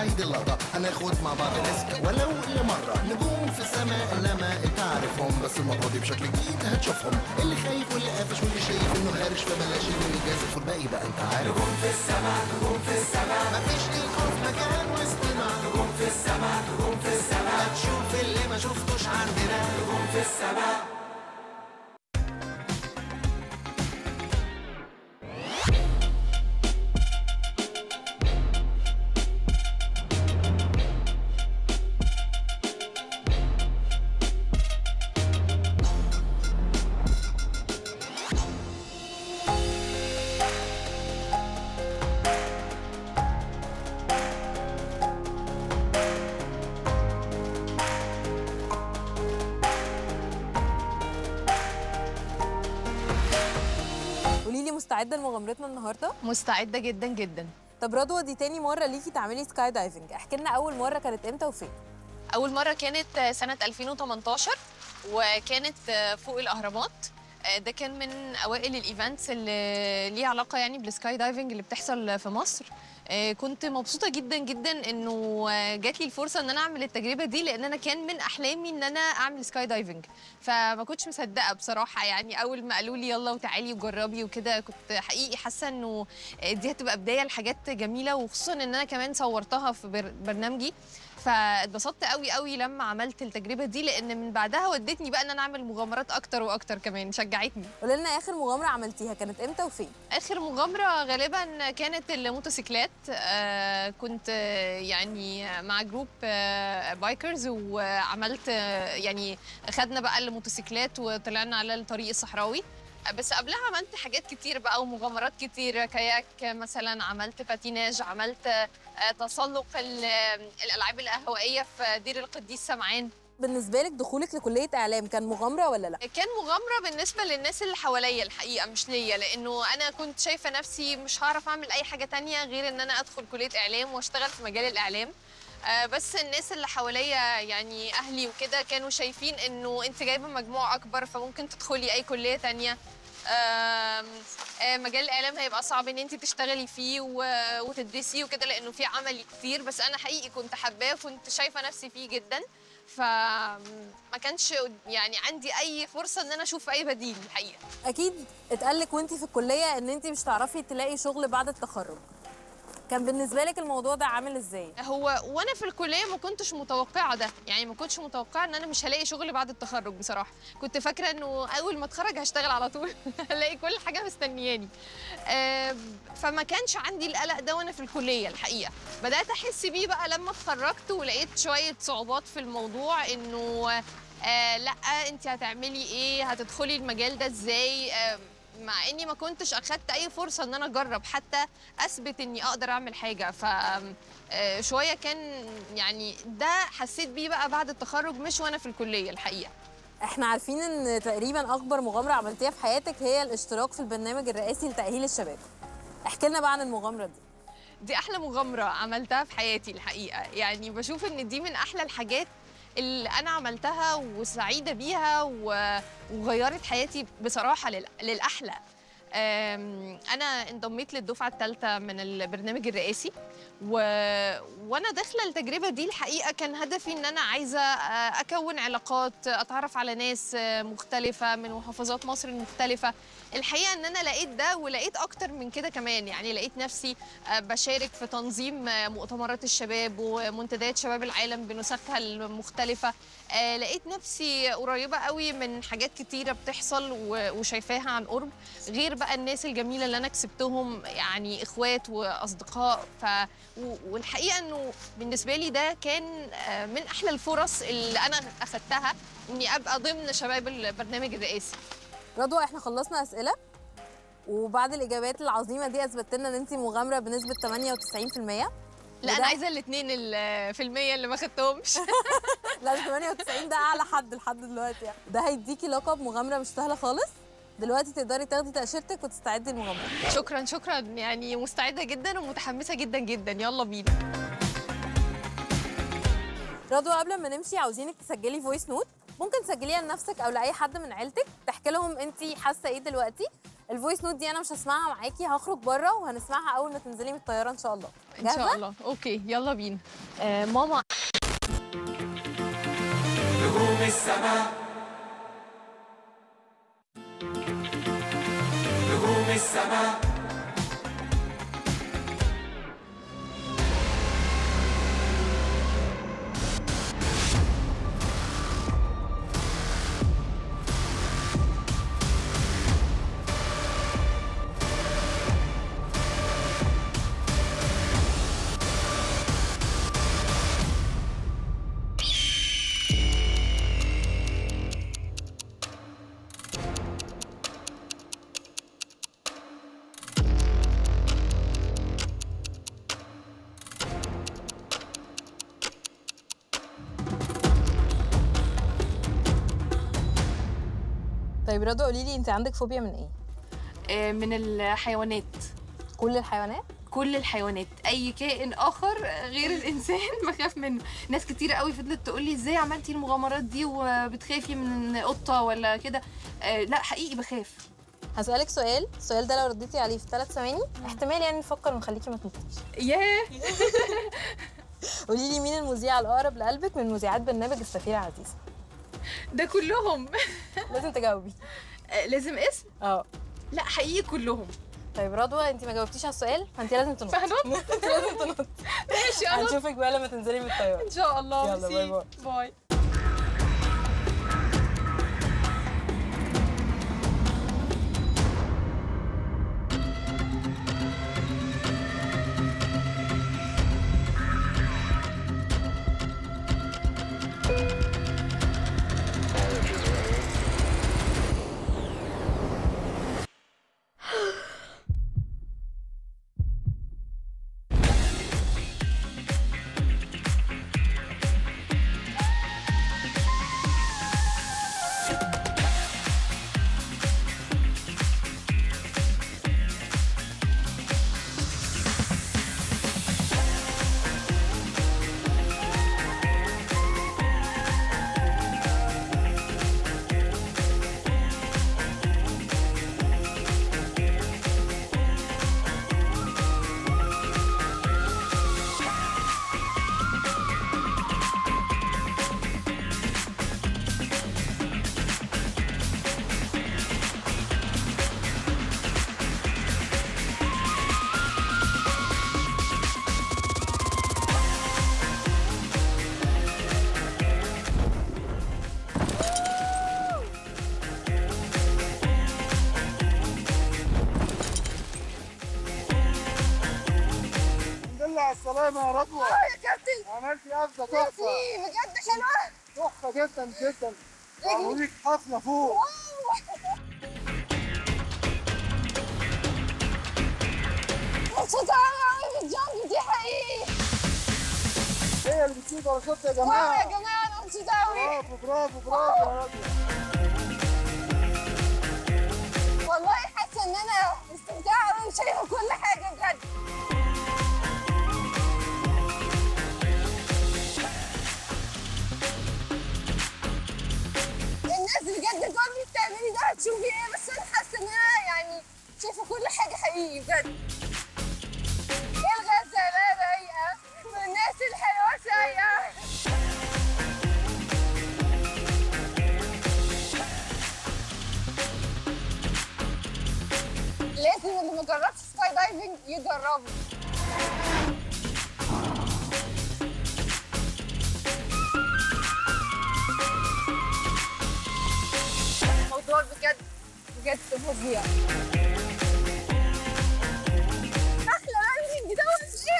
هيدي اللقطة هناخد مع بعض ريسك ولو لمرة نجوم في السماء لما تعرفهم بس المرة دي بشكل جديد هتشوفهم اللي خايف واللي قافش واللي شايف انه هارش فبلاش اللي يجازف والباقي بقى انت عارف نجوم في السماء نجوم في السماء مفيش للخوف مكان وسطنا نجوم في السماء نجوم في السماء هتشوف اللي ما شفتوش عندنا نجوم في السماء قولي لي مستعده لمغامرتنا النهارده مستعده جدا جدا طب رضوى دي تاني مره ليكي تعملي سكاي دايفنج احكي لنا اول مره كانت امتى وفين اول مره كانت سنه 2018 وكانت فوق الاهرامات ده كان من اوائل الايفنتس اللي ليها علاقه يعني بالسكاي دايفنج اللي بتحصل في مصر كنت مبسوطه جدا جدا انه جات لي الفرصه ان انا اعمل التجربه دي لان انا كان من احلامي ان انا اعمل سكاي دايفنج فما كنتش مصدقه بصراحه يعني اول ما قالوا لي يلا وتعالي وجربي وكده كنت حقيقي حاسه انه دي هتبقى بدايه لحاجات جميله وخصوصا ان انا كمان صورتها في بر- برنامجي فاتبسطت قوي قوي لما عملت التجربه دي لان من بعدها ودتني بقى ان انا اعمل مغامرات اكتر واكتر كمان شجعتني قولي لنا اخر مغامره عملتيها كانت امتى وفين اخر مغامره غالبا كانت الموتوسيكلات آه كنت آه، يعني مع جروب آه بايكرز وعملت آه يعني خدنا بقى الموتوسيكلات وطلعنا على الطريق الصحراوي آه، بس قبلها عملت حاجات كتير بقى ومغامرات كتير كاياك مثلا عملت باتيناج عملت آه، تسلق ال- الالعاب الهوائيه في دير القديس سمعان بالنسبه لك دخولك لكليه اعلام كان مغامره ولا لا كان مغامره بالنسبه للناس اللي حواليا الحقيقه مش ليا لانه انا كنت شايفه نفسي مش هعرف اعمل اي حاجه تانية غير ان انا ادخل كليه اعلام واشتغل في مجال الاعلام آه، بس الناس اللي حواليا يعني اهلي وكده كانوا شايفين انه انت جايبه مجموع اكبر فممكن تدخلي اي كليه تانية آم، آه، مجال الاعلام هيبقى صعب ان انت تشتغلي فيه و- وتدرسيه وكده لانه فيه عملي كتير بس انا حقيقي كنت حباه وكنت شايفه نفسي فيه جدا فما كانش يعني عندي اي فرصه ان انا اشوف اي بديل الحقيقه اكيد اتقال لك وانت في الكليه ان انت مش هتعرفي تلاقي شغل بعد التخرج كان بالنسبه لك الموضوع ده عامل ازاي هو وانا في الكليه ما كنتش متوقعه ده يعني ما كنتش متوقعه ان انا مش هلاقي شغل بعد التخرج بصراحه كنت فاكره انه اول ما اتخرج هشتغل على طول هلاقي كل حاجه مستنياني آه، فما كانش عندي القلق ده وانا في الكليه الحقيقه بدات احس بيه بقى لما اتخرجت ولقيت شويه صعوبات في الموضوع انه آه لا انت هتعملي ايه هتدخلي المجال ده ازاي آه مع اني ما كنتش اخدت اي فرصه ان انا اجرب حتى اثبت اني اقدر اعمل حاجه ف آه، شويه كان يعني ده حسيت بيه بقى بعد التخرج مش وانا في الكليه الحقيقه احنا عارفين ان تقريبا اكبر مغامره عملتيها في حياتك هي الاشتراك في البرنامج الرئاسي لتاهيل الشباب احكي لنا بقى عن المغامره دي دي احلى مغامره عملتها في حياتي الحقيقه يعني بشوف ان دي من احلى الحاجات اللي انا عملتها وسعيده بيها و- وغيرت حياتي بصراحه لل- للاحلى أم، انا انضميت للدفعه الثالثه من البرنامج الرئاسي و... وانا داخله التجربه دي الحقيقه كان هدفي ان انا عايزه آه، اكون علاقات اتعرف على ناس آه، مختلفه من محافظات مصر المختلفه الحقيقه ان انا لقيت ده ولقيت اكتر من كده كمان يعني لقيت نفسي آه، بشارك في تنظيم آه، مؤتمرات الشباب ومنتديات شباب العالم بنسخها المختلفه آه، لقيت نفسي قريبه قوي من حاجات كتيره بتحصل و- وشايفاها عن قرب غير بقى الناس الجميله اللي انا كسبتهم يعني اخوات واصدقاء ف و- والحقيقه انه بالنسبه لي ده كان آه، من احلى الفرص اللي انا اخدتها اني ابقى ضمن شباب البرنامج الرئاسي رضوى احنا خلصنا اسئله وبعد الاجابات العظيمه دي اثبتت لنا ان انت مغامره بنسبه 98% لا وده- انا عايزه الاثنين في المية اللي ما خدتهمش لا 98 ده اعلى حد لحد دلوقتي يعني. ده هيديكي لقب مغامره مش سهله خالص دلوقتي تقدري تاخدي تاشيرتك وتستعدي للمغامره شكرا شكرا يعني مستعده جدا ومتحمسه جدا جدا يلا بينا رضوى قبل ما نمشي عاوزينك تسجلي فويس نوت ممكن تسجليها لنفسك او لاي حد من عيلتك تحكي لهم انت حاسه ايه دلوقتي الفويس نوت دي انا مش هسمعها معاكي هخرج بره وهنسمعها اول ما تنزلي من الطياره ان شاء الله ان جاهزة؟ شاء الله اوكي يلا بينا آه ماما نجوم السماء نجوم السماء طيب رضوى قولي لي انت عندك فوبيا من ايه آه من الحيوانات كل الحيوانات كل الحيوانات اي كائن اخر غير الانسان بخاف منه ناس كتير قوي فضلت تقول لي ازاي عملتي المغامرات دي وبتخافي من قطه ولا كده آه لا حقيقي بخاف هسألك سؤال السؤال ده لو رديتي عليه في ثلاث ثواني احتمال يعني نفكر ونخليكي ما تنطقيش ياه قولي لي مين المذيعة الأقرب لقلبك من مذيعات برنامج السفيرة عزيزة ده كلهم لازم تجاوبي آه لازم اسم اه لا حقيقي كلهم طيب رضوى انت ما جاوبتيش على السؤال فانت لازم تنطي فهنط انت لازم تنطي ماشي انا هنشوفك بقى لما تنزلي من الطيارة ان شاء الله يلا، باي ميرسي. باي الحمد لله على السلامة يا رضوى يا كابتن عملتي قفزة تحفة بجد حلوه تحفة جدا جدا وعملوا لك حفلة فوق مبسوطه قوي بالجامب دي حقيقي هي اللي بتشوط ولا شوط يا واو يا جماعة جماعه انا مبسوطه قوي برافو برافو برافو يا رضوى والله حاسه ان انا مستمتعه قوي وشايفه كل حاجه بجد الناس بجد تقول لي بتعملي ده هتشوفي ايه بس انا حاسه ان انا يعني شايفه كل حاجه حقيقي بجد ايه الغزاله رايقه والناس الحلوه سايقه لازم اللي ما جربش سكاي دايفنج يجربه موضوع بجد بجد فظيع احلى لاندنج ده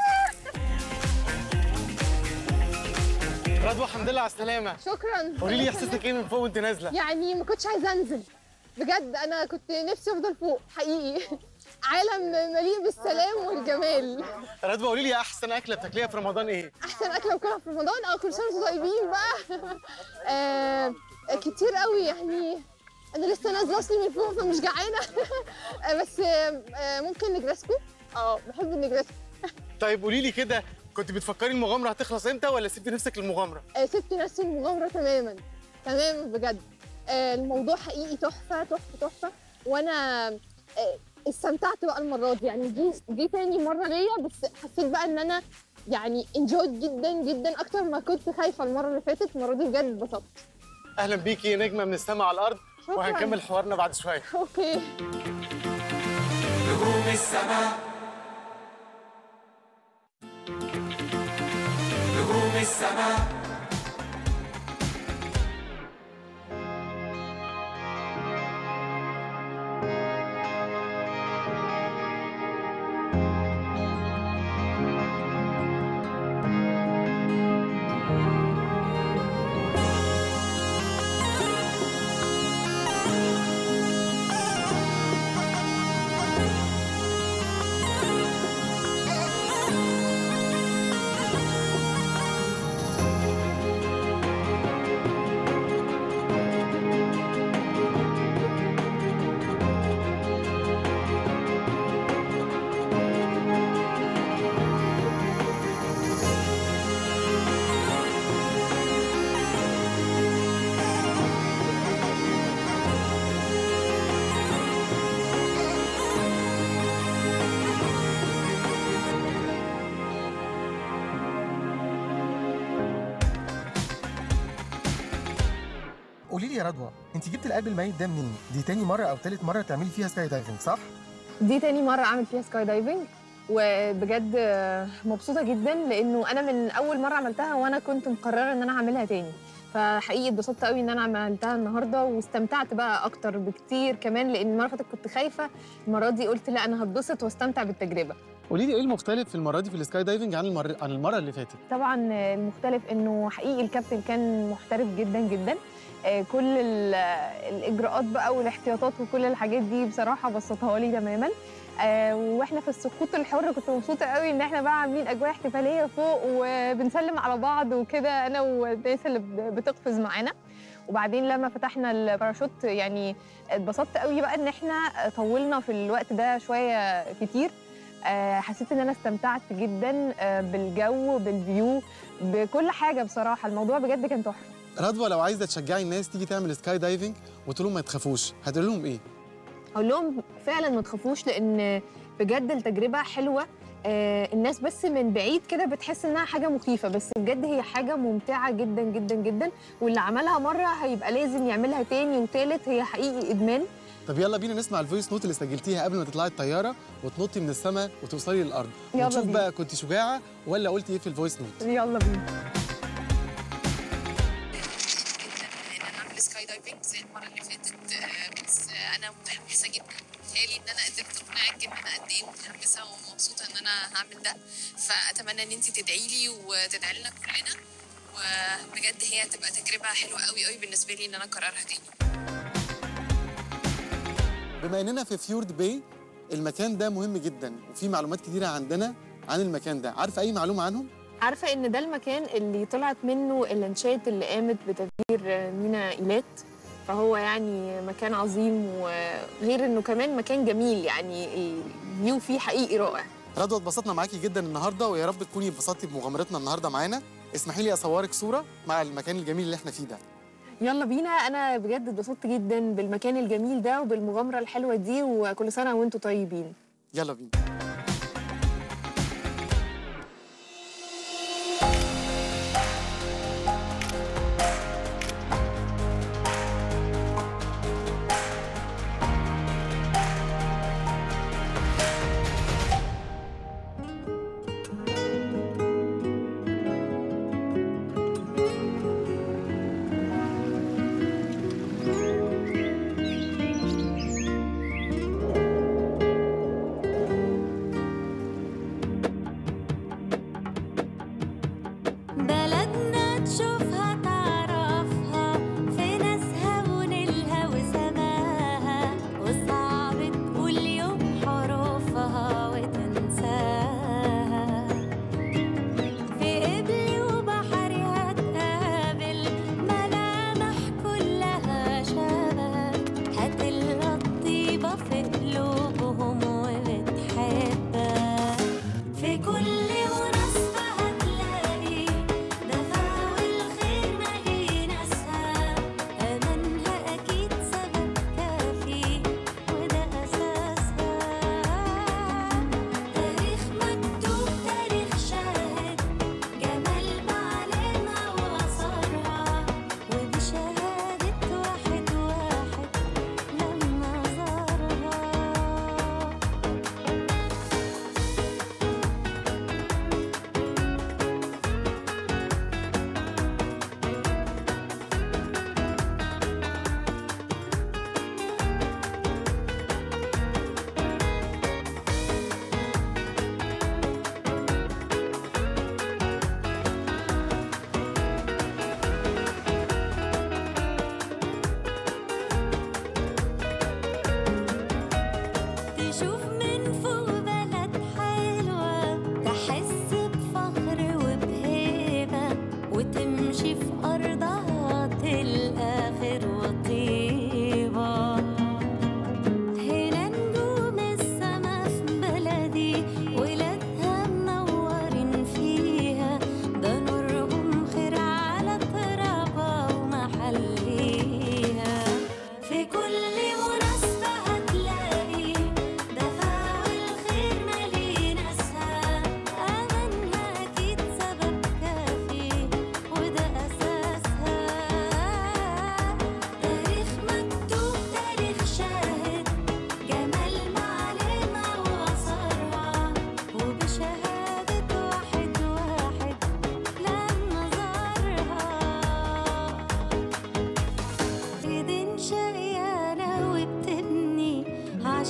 ايه رضوى الحمد لله على السلامة شكرا قولي لي احساسك ايه من فوق وانت نازلة يعني ما كنتش عايزه انزل بجد انا كنت نفسي افضل فوق حقيقي عالم مليء بالسلام والجمال رضوى قولي لي احسن اكلة بتاكليها في رمضان ايه احسن اكله باكلها في رمضان اه كل سنه وانتم طيبين بقى آه كتير قوي يعني انا لسه نازله اصلي من فوق فمش جعانه آه بس آه آه، ممكن نجرسكو اه بحب النجرسكو طيب قولي لي كده كنت بتفكري المغامرة هتخلص امتى ولا سبتي نفسك للمغامرة آه، سبت نفسي المغامرة تماما تماما بجد آه، الموضوع حقيقي تحفة تحفة تحفة وأنا آه، استمتعت بقى المره دي يعني دي دي تاني مره ليا بس حسيت بقى ان انا يعني انجويد جدا جدا اكتر ما كنت خايفه المره اللي فاتت المره دي بجد اتبسطت اهلا بيكي نجمه من السماء على الارض شكراً. وهنكمل حوارنا بعد شويه اوكي نجوم السماء نجوم السماء قولي لي يا رضوى انت جبت القلب الميت ده منين؟ دي تاني مره او تالت مره تعملي فيها سكاي دايفنج صح؟ دي تاني مرة أعمل فيها سكاي دايفنج وبجد مبسوطة جدا لأنه أنا من أول مرة عملتها وأنا كنت مقررة إن أنا هعملها تاني فحقيقي اتبسطت قوي إن أنا عملتها النهاردة واستمتعت بقى أكتر بكتير كمان لأن المرة اللي فاتت كنت خايفة المرة دي قلت لا أنا هتبسط واستمتع بالتجربة قولي لي ايه المختلف في المره دي في السكاي دايفنج عن المره عن المره اللي فاتت طبعا المختلف انه حقيقي الكابتن كان محترف جدا جدا آه، كل ال- الاجراءات بقى والاحتياطات وكل الحاجات دي بصراحه بسطها لي تماما آه، واحنا في السقوط الحر كنت مبسوطه قوي ان احنا بقى عاملين اجواء احتفاليه فوق وبنسلم على بعض وكده انا والناس اللي بت- بتقفز معانا وبعدين لما فتحنا الباراشوت يعني اتبسطت قوي بقى ان احنا طولنا في الوقت ده شويه كتير آه، حسيت ان انا استمتعت جدا آه، بالجو بالفيو بكل حاجه بصراحه الموضوع بجد كان تحفه رضوى لو عايزه تشجعي الناس تيجي تعمل سكاي دايفنج وتقول لهم ما تخافوش هتقول لهم ايه اقول لهم فعلا ما تخافوش لان بجد التجربه حلوه آه، الناس بس من بعيد كده بتحس انها حاجه مخيفه بس بجد هي حاجه ممتعه جدا جدا جدا واللي عملها مره هيبقى لازم يعملها تاني وتالت هي حقيقي ادمان طب يلا بينا نسمع الفويس نوت اللي سجلتيها قبل ما تطلعي الطياره وتنطي من السماء وتوصلي للارض يلا ونشوف بينا. بقى كنت شجاعه ولا قلتي ايه في الفويس نوت يلا بينا ان انا اعمل سكاي دايفنج زي المره اللي فاتت آه، بس آه، انا متحمسه جدا بتهيألي ان انا قدرت اقنعك ان انا قد ايه متحمسه ومبسوطه ان انا هعمل ده فاتمنى ان انت تدعي لي وتدعي لنا كلنا وبجد هي هتبقى تجربه حلوه قوي قوي بالنسبه لي ان انا اكررها تاني بما اننا في فيورد باي المكان ده مهم جدا وفي معلومات كتيره عندنا عن المكان ده عارفه اي معلومه عنهم عارفه ان ده المكان اللي طلعت منه اللانشات اللي قامت بتدمير مينا ايلات فهو يعني مكان عظيم وغير انه كمان مكان جميل يعني الفيو فيه حقيقي رائع رضوى اتبسطنا معاكي جدا النهارده ويا رب تكوني اتبسطتي بمغامرتنا النهارده معانا اسمحي لي اصورك صوره مع المكان الجميل اللي احنا فيه ده يلا بينا انا بجد اتبسطت جدا بالمكان الجميل ده وبالمغامره الحلوه دي وكل سنه وانتم طيبين يلا بينا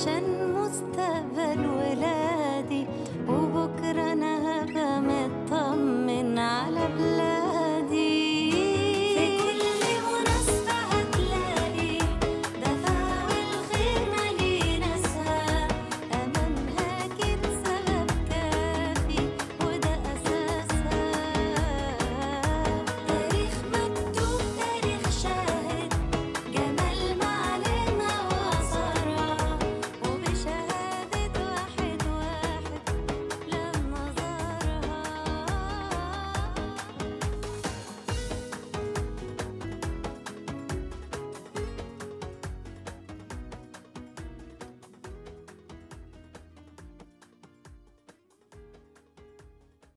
عشان